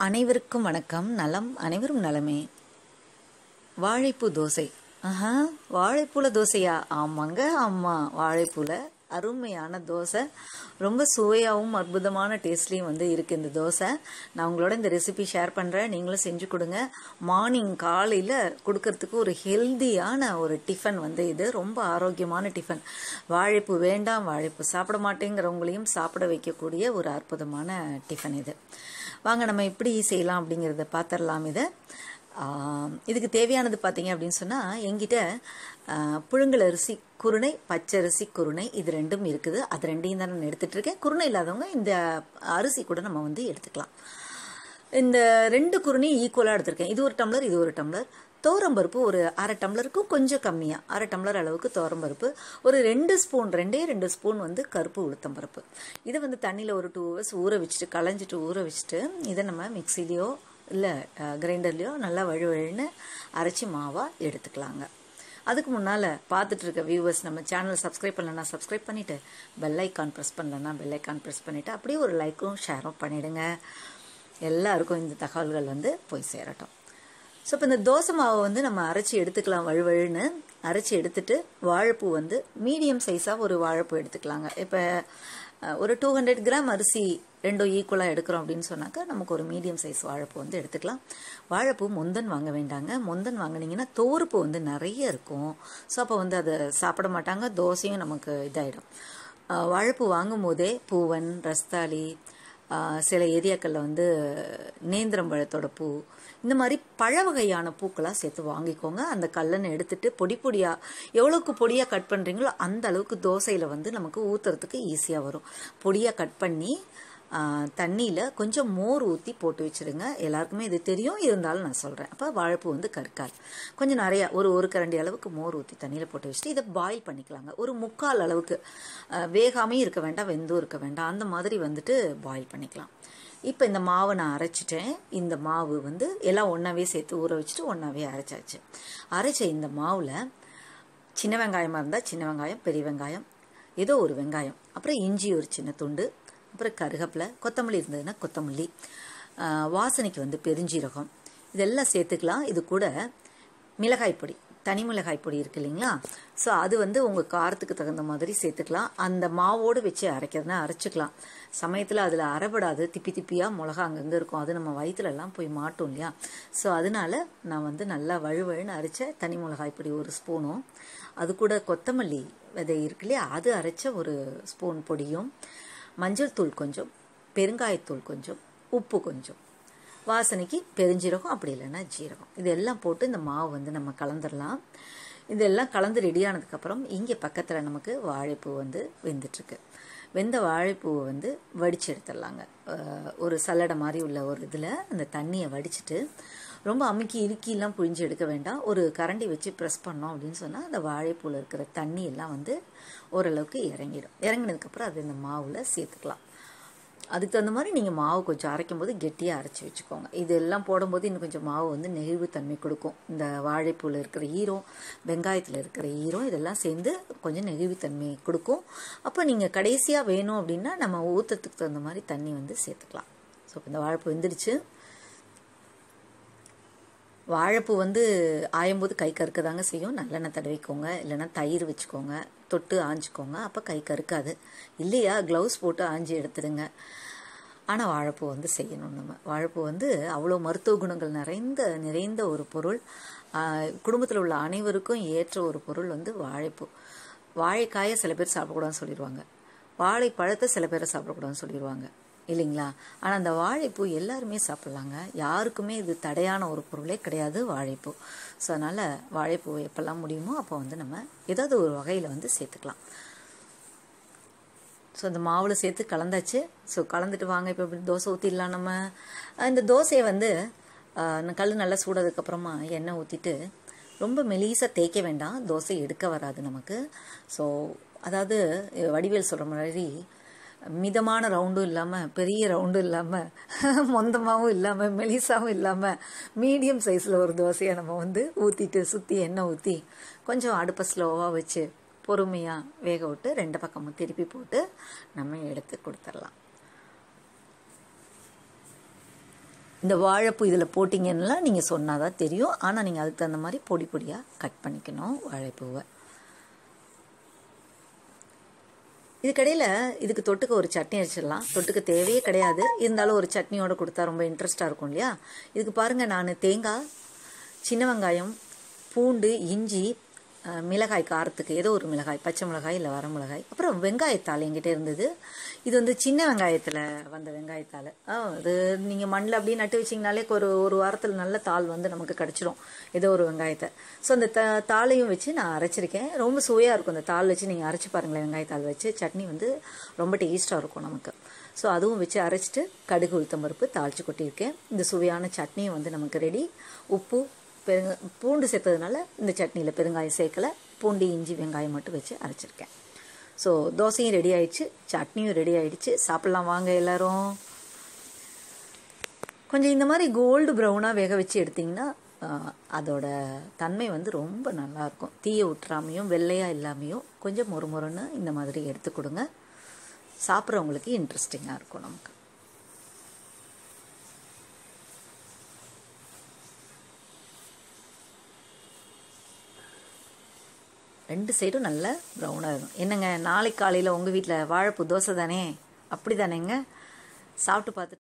அனைவருக்கும் வணக்கம் நலம் அனைவரும் நலமே வாழைப்பூ தோசை ஆஹா வாழைப்பூல தோசையா ஆமாங்க ஆமா வாழைப்பூல அருமையான தோசை ரொம்ப சுவையாகவும் அற்புதமான டேஸ்ட்லேயும் வந்து இருக்குது இந்த தோசை நான் உங்களோட இந்த ரெசிபி ஷேர் பண்ணுறேன் நீங்களும் செஞ்சு கொடுங்க மார்னிங் காலையில் கொடுக்கறதுக்கு ஒரு ஹெல்தியான ஒரு டிஃபன் வந்து இது ரொம்ப ஆரோக்கியமான டிஃபன் வாழைப்பூ வேண்டாம் வாழைப்பூ சாப்பிட மாட்டேங்கிறவங்களையும் சாப்பிட வைக்கக்கூடிய ஒரு அற்புதமான டிஃபன் இது வாங்க நம்ம எப்படி செய்யலாம் அப்படிங்கிறத பார்த்துடலாம் இதை ஆம், இதுக்கு தேவையானது பார்த்தீங்க அப்படின்னு சொன்னால் எங்கிட்ட ஆ, புழுங்கல் அரிசி குருணை பச்சரிசி குருணை இது ரெண்டும் இருக்குது அது ரெண்டையும் தான் நான் எடுத்துகிட்டு இருக்கேன் குருணை இல்லாதவங்க இந்த அரிசி கூட நம்ம வந்து எடுத்துக்கலாம் இந்த ரெண்டு குருணையும் ஈக்குவலாக எடுத்திருக்கேன் இது ஒரு டம்ளர் இது ஒரு டம்ளர் தோரம்பருப்பு ஒரு அரை டம்ளருக்கும் கொஞ்சம் கம்மியாக அரை டம்ளர் அளவுக்கு தோரம்பருப்பு ஒரு ரெண்டு ஸ்பூன் ரெண்டே ரெண்டு ஸ்பூன் வந்து கருப்பு உளுத்தம்பருப்பு இதை வந்து தண்ணியில் ஒரு டூ ஹவர்ஸ் ஊற வச்சுட்டு களைஞ்சிட்டு ஊற வச்சுட்டு இதை நம்ம மிக்சிலேயோ இல்லை கிரைண்டர்லேயோ நல்லா வழுவழுன்னு அரைச்சி மாவாக எடுத்துக்கலாங்க அதுக்கு முன்னால் பார்த்துட்டு இருக்க வியூவர்ஸ் நம்ம சேனல் சப்ஸ்கிரைப் பண்ணலன்னா சப்ஸ்கிரைப் பண்ணிவிட்டு பெல் ஐக்கான் ப்ரெஸ் பண்ணலன்னா பெல் ஐக்கான் ப்ரெஸ் பண்ணிவிட்டு அப்படியே ஒரு லைக்கும் ஷேரும் பண்ணிவிடுங்க எல்லாருக்கும் இந்த தகவல்கள் வந்து போய் சேரட்டும் ஸோ இப்போ இந்த தோசை மாவை வந்து நம்ம அரைச்சி எடுத்துக்கலாம் வழுவழுன்னு அரைச்சி எடுத்துட்டு வாழைப்பூ வந்து மீடியம் சைஸாக ஒரு வாழைப்பூ எடுத்துக்கலாங்க இப்போ அஹ், ஒரு டூ ஹண்ட்ரட் கிராம் அரிசி ரெண்டும் ஈக்குவலாக எடுக்கிறோம் அப்படின்னு சொன்னாக்கா நமக்கு ஒரு மீடியம் சைஸ் வாழைப்பூ வந்து எடுத்துக்கலாம் வாழைப்பூ முந்தன் வாங்க வேண்டாங்க முந்தன் வாங்கினீங்கன்னா தோறுப்பு வந்து நிறைய இருக்கும் ஸோ அப்போ வந்து அதை சாப்பிட மாட்டாங்க தோசையும் நமக்கு இதாயிடும் அஹ், வாழைப்பூ வாங்கும் போதே பூவன் ரஸ்தாளி ஆஹ் சில ஏரியாக்களில் வந்து நேந்திரம் பழத்தோட பூ இந்த மாதிரி பழ வகையான பூக்களாக சேர்த்து வாங்கிக்கோங்க அந்த கல்லனை எடுத்துட்டு பொடி பொடியாக எவ்வளோக்கு பொடியாக கட் பண்ணுறீங்களோ அந்த அளவுக்கு தோசையில் வந்து நமக்கு ஊற்றுறதுக்கு ஈஸியாக வரும் பொடியாக கட் பண்ணி தண்ணியில் கொஞ்சம் மோர் ஊற்றி போட்டு வச்சிடுங்க எல்லாருக்குமே இது தெரியும் இருந்தாலும் நான் சொல்கிறேன் அப்போ வாழைப்பூ வந்து கற்காது கொஞ்சம் நிறையா ஒரு ஒரு கரண்டி அளவுக்கு மோர் ஊற்றி தண்ணியில் போட்டு வச்சுட்டு இதை பாயில் பண்ணிக்கலாங்க ஒரு முக்கால் அளவுக்கு ஆஹ் வேகாமையும் இருக்க வேண்டாம் வெந்தும் இருக்க வேண்டாம் அந்த மாதிரி வந்துட்டு பாயில் பண்ணிக்கலாம் இப்போ இந்த மாவை நான் அரைச்சிட்டேன் இந்த மாவு வந்து எல்லாம் ஒன்றாவே சேர்த்து ஊற வச்சுட்டு ஒன்றாவே அரைச்சாச்சு அரைச்ச இந்த மாவில் சின்ன வெங்காயமாக இருந்தால் சின்ன வெங்காயம் பெரிய வெங்காயம் ஏதோ ஒரு வெங்காயம் அப்புறம் இஞ்சி ஒரு சின்ன துண்டு அப்புறம் கருகப்பிலை கொத்தமல்லி இருந்ததுன்னா கொத்தமல்லி ஆஹ் வாசனைக்கு வந்து பெருஞ்சீரகம் இதெல்லாம் சேர்த்துக்கலாம் இது கூட மிளகாய் பொடி தனி மிளகாய் பொடி இருக்கு இல்லைங்களா ஸோ அது வந்து உங்கள் காரத்துக்கு தகுந்த மாதிரி சேர்த்துக்கலாம் அந்த மாவோடு வச்சு அரைக்கிறதுனா அரைச்சிக்கலாம் சமயத்தில் அதில் அரைபடாது திப்பி திப்பியாக மிளகா அங்கங்கே இருக்கும் அது நம்ம வயிற்றுல எல்லாம் போய் மாட்டோம் இல்லையா ஸோ அதனால நான் வந்து நல்லா வழுவழுன்னு அரைச்ச தனி மிளகாய் பொடி ஒரு ஸ்பூனும் அது கூட கொத்தமல்லி விதை இருக்கு இல்லையா அது அரைச்ச ஒரு ஸ்பூன் பொடியும் மஞ்சள் தூள் கொஞ்சம் பெருங்காயத்தூள் கொஞ்சம் உப்பு கொஞ்சம் வாசனைக்கு பெருஞ்சீரகம் அப்படி இல்லைன்னா ஜீரகம் இதெல்லாம் போட்டு இந்த மாவு வந்து நம்ம கலந்துடலாம் இதெல்லாம் கலந்து ரெடி ஆனதுக்கப்புறம் இங்கே பக்கத்தில் நமக்கு வாழைப்பூ வந்து வெந்துட்டுருக்கு வெந்த வாழைப்பூவை வந்து வடித்து எடுத்துடலாங்க அஹ் ஒரு சல்லடை மாதிரி உள்ள ஒரு இதில் அந்த தண்ணியை வடிச்சிட்டு ரொம்ப அமுக்கி இறுக்கிலாம் புழிஞ்சு எடுக்க வேண்டாம் ஒரு கரண்டி வச்சு ப்ரெஸ் பண்ணோம் அப்படின்னு சொன்னால் அந்த வாழைப்பூவில் இருக்கிற தண்ணி எல்லாம் வந்து ஓரளவுக்கு இறங்கிடும் இறங்கினதுக்கப்புறம் அது இந்த மாவில் சேர்த்துக்கலாம் அதுக்கு தகுந்த மாதிரி நீங்கள் மாவு கொஞ்சம் அரைக்கும் போது கெட்டியாக அரைச்சி வச்சுக்கோங்க இதெல்லாம் போடும்போது இன்னும் கொஞ்சம் மாவு வந்து நெகிழ்வுத்தன்மை கொடுக்கும் இந்த வாழைப்பூவில் இருக்கிற ஈரம் வெங்காயத்தில் இருக்கிற ஈரம் இதெல்லாம் சேர்ந்து கொஞ்சம் நெகிழ்வுத்தன்மை கொடுக்கும் அப்போ நீங்கள் கடைசியாக வேணும் அப்படின்னா நம்ம ஊற்றத்துக்கு தகுந்த மாதிரி தண்ணி வந்து சேர்த்துக்கலாம் ஸோ இப்போ இந்த வாழைப்பூ வெந்துடுச்சு வாழைப்பூ வந்து ஆயும்போது கை கறுக்க தாங்க செய்யும் நல்லெண்ணெய் தடவிக்கோங்க இல்லைன்னா தயிர் வச்சுக்கோங்க தொட்டு ஆஞ்சிக்கோங்க அப்போ கை கறுக்காது இல்லையா க்ளவுஸ் போட்டு ஆஞ்சி எடுத்துடுங்க ஆனால் வாழைப்பூ வந்து செய்யணும் நம்ம வாழைப்பூ வந்து அவ்வளோ மருத்துவ குணங்கள் நிறைந்த நிறைந்த ஒரு பொருள் குடும்பத்தில் உள்ள அனைவருக்கும் ஏற்ற ஒரு பொருள் வந்து வாழைப்பூ வாழைக்காயை சில பேர் சாப்பிடக்கூடாதுன்னு சொல்லிடுவாங்க வாழைப்பழத்தை சில பேரை சாப்பிடக்கூடாதுன்னு சொல்லிடுவாங்க இல்லைங்களா ஆனால் அந்த வாழைப்பூ எல்லாருமே சாப்பிட்லாங்க யாருக்குமே இது தடையான ஒரு பொருளே கிடையாது வாழைப்பூ ஸோ அதனால் வாழைப்பூ எப்போல்லாம் முடியுமோ அப்போ வந்து நம்ம ஏதாவது ஒரு வகையில் வந்து சேர்த்துக்கலாம் ஸோ இந்த மாவில் சேர்த்து கலந்தாச்சு ஸோ கலந்துட்டு வாங்க இப்போ இப்படி தோசை ஊற்றிடலாம் நம்ம அஹ் இந்த தோசையை வந்து அஹ், கல் நல்லா சூடதுக்கப்புறமா எண்ணெய் ஊற்றிட்டு ரொம்ப மெலீஸாக தேய்க்க வேண்டாம் தோசை எடுக்க வராது நமக்கு ஸோ அதாவது வடிவேல் சொல்கிற மாதிரி மிதமான ரவுண்டும் இல்லாமல் பெரிய ரவுண்டும் இல்லாமல் மொந்தமாகவும் இல்லாமல் மெலிசாவும் இல்லாமல் மீடியம் சைஸில் ஒரு தோசையை நம்ம வந்து ஊற்றிட்டு சுற்றி எண்ணெய் ஊற்றி கொஞ்சம் அடுப்பை ஸ்லோவாக வச்சு பொறுமையாக வேக விட்டு ரெண்டு பக்கமும் திருப்பி போட்டு நம்ம எடுத்து கொடுத்துடலாம் இந்த வாழைப்பூ இதில் போட்டிங்கன்னா நீங்கள் சொன்னால் தான் தெரியும் ஆனால் நீங்கள் அதுக்கு தகுந்த மாதிரி பொடி பொடியாக கட் பண்ணிக்கணும் வாழைப்பூவை இதுக்கடையில் இதுக்கு தொட்டுக்க ஒரு சட்னி அரைச்சிடலாம் தொட்டுக்க தேவையே கிடையாது இருந்தாலும் ஒரு சட்னியோட கொடுத்தா ரொம்ப இன்ட்ரெஸ்டாக இருக்கும் இல்லையா இதுக்கு பாருங்கள் நான் தேங்காய் சின்ன வெங்காயம் பூண்டு இஞ்சி அஹ், மிளகாய் காரத்துக்கு ஏதோ ஒரு மிளகாய் பச்சை மிளகாய் இல்லை வர மிளகாய் அப்புறம் வெங்காயத்தாள் என்கிட்ட இருந்தது இது வந்து சின்ன வெங்காயத்தில் வந்த வெங்காயத்தாள் ஆ அது நீங்கள் மண்ணில் அப்படியே நட்டு வச்சிங்கனாலே ஒரு ஒரு வாரத்தில் நல்ல தாள் வந்து நமக்கு கிடச்சிரும் ஏதோ ஒரு வெங்காயத்தை ஸோ அந்த த தாளையும் வச்சு நான் அரைச்சிருக்கேன் ரொம்ப சுவையாக இருக்கும் அந்த தாள் வச்சு நீங்கள் அரைச்சி பாருங்களேன் வெங்காயத்தாள் வச்சு சட்னி வந்து ரொம்ப டேஸ்ட்டாக இருக்கும் நமக்கு ஸோ அதுவும் வச்சு அரைச்சிட்டு கடுகு உளுத்தம் பருப்பு தாளித்து கொட்டியிருக்கேன் இந்த சுவையான சட்னியும் வந்து நமக்கு ரெடி உப்பு பெருங்க பூண்டு சேர்த்ததுனால இந்த சட்னியில் பெருங்காயம் சேர்க்கல பூண்டு இஞ்சி வெங்காயம் மட்டும் வச்சு அரைச்சிருக்கேன் ஸோ தோசையும் ரெடி ஆயிடுச்சு சட்னியும் ரெடி ஆயிடுச்சு சாப்பிட்லாம் வாங்க எல்லாரும் கொஞ்சம் இந்த மாதிரி கோல்டு ப்ரௌனாக வேக வச்சு எடுத்திங்கன்னா ஆஹ், அதோட தன்மை வந்து ரொம்ப நல்லாயிருக்கும் தீயை விட்டுறாமையும் வெள்ளையாக இல்லாமையும் கொஞ்சம் மொறுமொறுன்னு இந்த மாதிரி எடுத்து கொடுங்க சாப்பிட்றவங்களுக்கு இன்ட்ரெஸ்டிங்காக இருக்கும் நமக்கு ரெண்டு சைடும் நல்லா ப்ரௌனாக இருக்கும் என்னங்க நாளைக்கு காலையில் உங்கள் வீட்டில் வாழைப்பூ தோசை தானே அப்படி தானேங்க சாப்பிட்டு பார்த்து